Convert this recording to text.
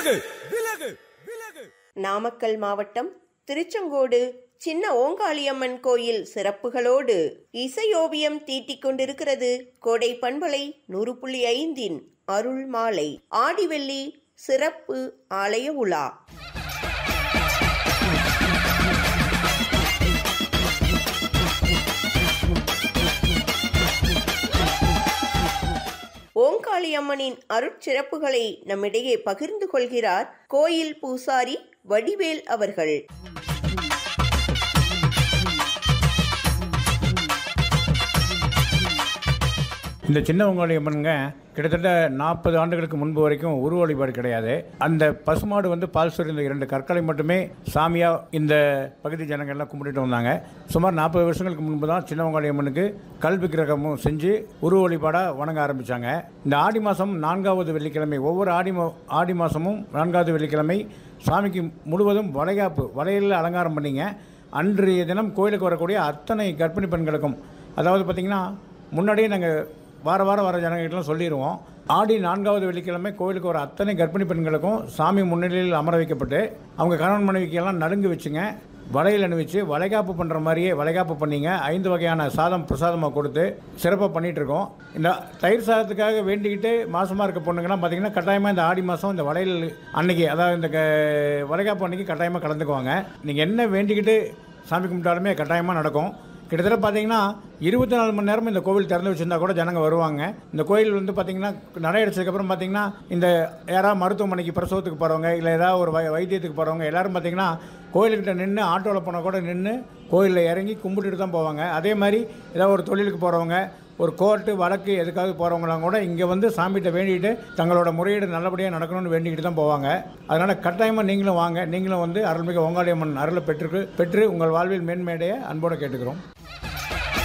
விலகு விலகு விலகு நாமக்கல் மாவட்டம் திருச்செங்கோடு சின்ன ஓங்காளியம்மன் கோயில் சிறப்புகளோடு இசையோவியம் தீட்டிக் கொண்டிருக்கிறது கோடை பண்பலை நூறு புள்ளி ஐந்தின் அருள் மாலை ஆடிவெள்ளி சிறப்பு ஆலய உலா ஓங்காளியம்மனின் அருட்சிறப்புகளை நம்மிடையே பகிர்ந்து கொள்கிறார் கோயில் பூசாரி வடிவேல் அவர்கள் இந்த சின்ன உங்களுடைய அம்மனுங்க கிட்டத்தட்ட நாற்பது ஆண்டுகளுக்கு முன்பு வரைக்கும் உருவ வழிபாடு கிடையாது அந்த பசுமாடு வந்து பால் சொரிந்த இரண்டு கற்களை மட்டுமே சாமியாக இந்த பகுதி ஜனங்கள்லாம் கும்பிட்டுட்டு வந்தாங்க சுமார் நாற்பது வருஷங்களுக்கு முன்பு தான் சின்ன உங்களுடைய அம்மனுக்கு கல் விக்கிரகமும் செஞ்சு உருவ வழிபாடாக வணங்க ஆரம்பித்தாங்க இந்த ஆடி மாதம் நான்காவது வெள்ளிக்கிழமை ஒவ்வொரு ஆடி மா ஆடி மாதமும் நான்காவது வெள்ளிக்கிழமை சாமிக்கு முழுவதும் வளைகாப்பு வளையலில் அலங்காரம் பண்ணிங்க அன்றைய தினம் கோயிலுக்கு வரக்கூடிய அத்தனை கர்ப்பிணி பெண்களுக்கும் அதாவது பார்த்திங்கன்னா முன்னாடியே நாங்கள் வார வாரம் வர ஜனங்கள்கிட்டலாம் சொல்லிடுவோம் ஆடி நான்காவது வெள்ளிக்கிழமை கோயிலுக்கு வர அத்தனை கர்ப்பிணி பெண்களுக்கும் சாமி முன்னிலையில் அமர வைக்கப்பட்டு அவங்க கணவன் மனைவிக்கெல்லாம் நலுங்கு வச்சுங்க வளையல் அணிவிச்சு வளைகாப்பு பண்ணுற மாதிரியே வளைகாப்பு பண்ணிங்க ஐந்து வகையான சாதம் பிரசாதமாக கொடுத்து சிறப்பாக பண்ணிகிட்டு இருக்கோம் இந்த தயிர் சாதத்துக்காக வேண்டிக்கிட்டு மாதமாக இருக்க பொண்ணுங்கலாம் பார்த்தீங்கன்னா கட்டாயமாக இந்த ஆடி மாதம் இந்த வளையல் அன்னைக்கு அதாவது இந்த க- வளைகாப்பு அன்னைக்கு கட்டாயமாக கலந்துக்குவாங்க நீங்கள் என்ன வேண்டிக்கிட்டு சாமி கும்பிட்டாலுமே கட்டாயமாக நடக்கும் கிட்டத்தட்ட பார்த்தீங்கன்னா இருபத்தி நாலு மணி நேரம் இந்த கோவில் திறந்து வச்சிருந்தா கூட ஜனங்க வருவாங்க இந்த கோயில் வந்து பார்த்தீங்கன்னா நடை அடிச்சதுக்கப்புறம் பார்த்தீங்கன்னா இந்த யாராவது மருத்துவமனைக்கு பிரசவத்துக்கு போகிறவங்க இல்லை ஏதாவது ஒரு வை வைத்தியத்துக்கு போகிறவங்க எல்லாரும் பார்த்தீங்கன்னா கோயிலுக்கிட்ட நின்று ஆட்டோவில் போனால் கூட நின்று கோயிலில் இறங்கி கும்பிட்டுட்டு தான் போவாங்க அதே மாதிரி ஏதாவது ஒரு தொழிலுக்கு போகிறவங்க ஒரு கோர்ட்டு வழக்கு எதுக்காவது போகிறவங்களாம் கூட இங்கே வந்து சாமிகிட்ட வேண்டிக்கிட்டு தங்களோட முறையீடு நல்லபடியாக நடக்கணும்னு வேண்டிக்கிட்டு தான் போவாங்க அதனால் கட்டாயமாக நீங்களும் வாங்க நீங்களும் வந்து அருள்மிகு ஓங்காளியம்மன் அருளை பெற்று பெற்று உங்கள் வாழ்வில் மேன்மேடைய அன்போடு கேட்டுக்கிறோம்